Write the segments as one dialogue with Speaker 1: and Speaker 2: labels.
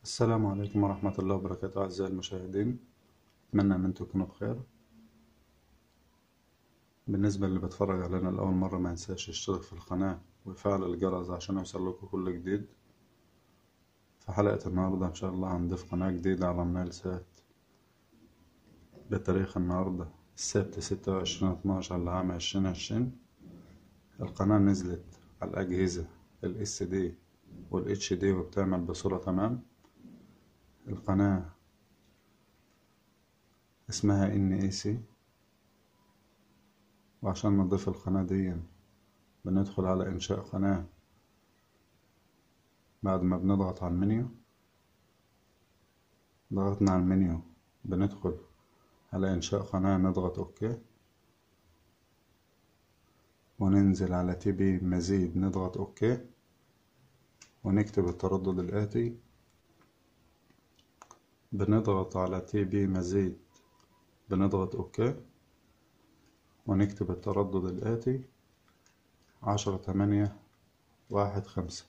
Speaker 1: السلام عليكم ورحمة الله وبركاته أعزائي المشاهدين أتمنى أن انتم تكونوا بخير بالنسبة اللي بتفرج علينا لأول مرة ما ينساش يشترك في القناة ويفعل الجرس عشان يوصلكوا كل جديد في حلقة النهاردة إن شاء الله هنضيف قناة جديدة على منال سات بتاريخ النهاردة السبت ستة وعشرين اتناشر لعام عشرين عشرين القناة نزلت على الأجهزة ال SD وال HD وبتعمل بصورة تمام القناة اسمها NEC وعشان نضيف القناة دي بندخل على إنشاء قناة بعد ما بنضغط على المنيو ضغطنا على المنيو بندخل على إنشاء قناة نضغط أوكي وننزل على تي بي مزيد نضغط أوكي ونكتب التردد الآتي بنضغط على تي بي مزيد بنضغط أوكي ونكتب التردد الآتي عشرة تمانية واحد خمسة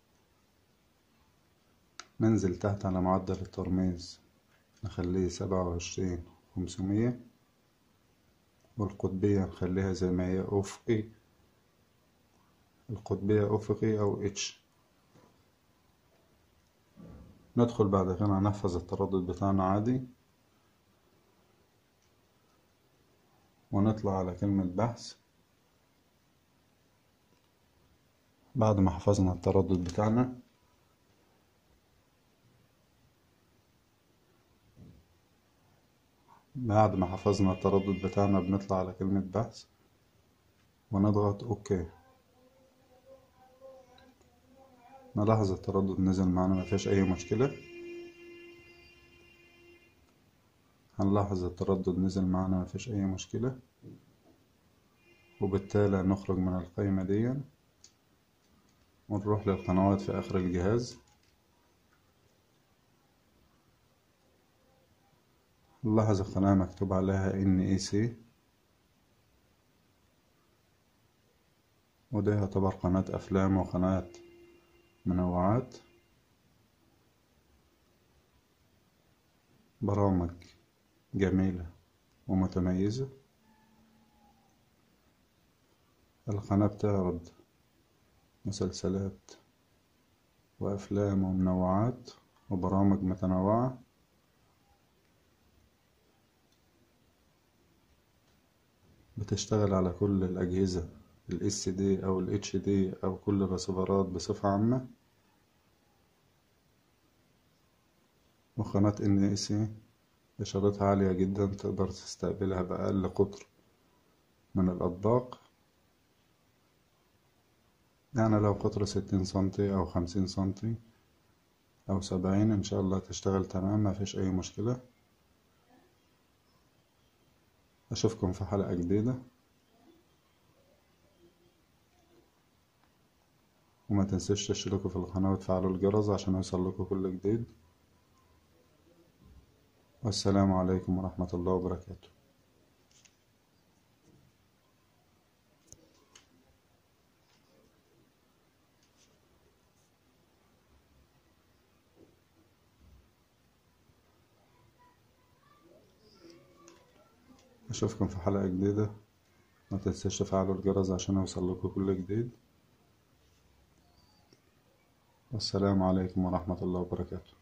Speaker 1: ننزل تحت على معدل الترميز نخليه سبعة وعشرين خمسمية والقطبية نخليها زي ما هي أفقي القطبية أفقي أو اتش ندخل بعد كده نحفظ التردد بتاعنا عادي ونطلع على كلمة بحث بعد ما حفظنا التردد بتاعنا بعد ما حفظنا التردد بتاعنا بنطلع على كلمة بحث ونضغط اوكي نلاحظ التردد نزل معانا مفيش اي مشكلة هنلاحظ التردد نزل معانا مفيش اي مشكلة وبالتالي نخرج من القائمة دي ونروح للقنوات في اخر الجهاز نلاحظ القناة مكتوب عليها NEC وده يعتبر قناة أفلام وقناة منوعات برامج جميلة ومتميزة القناة بتعرض مسلسلات وأفلام ومنوعات وبرامج متنوعة بتشتغل على كل الأجهزة ال SD أو ال HD أو كل الرسيفرات بصفة عامة وقناة NEC إشارتها عالية جدا تقدر تستقبلها بأقل قطر من الأطباق يعني لو قطر ستين سنتي أو خمسين سنتي أو سبعين إن شاء الله تشتغل تمام مفيش أي مشكلة أشوفكم في حلقة جديدة وما تنسوش تشتركوا في القناة وتفعلوا الجرس عشان يوصلكوا كل جديد والسلام عليكم ورحمة الله وبركاته أشوفكم في حلقة جديدة ما تنسوش تفعلوا الجرس عشان يوصلكوا كل جديد والسلام عليكم ورحمة الله وبركاته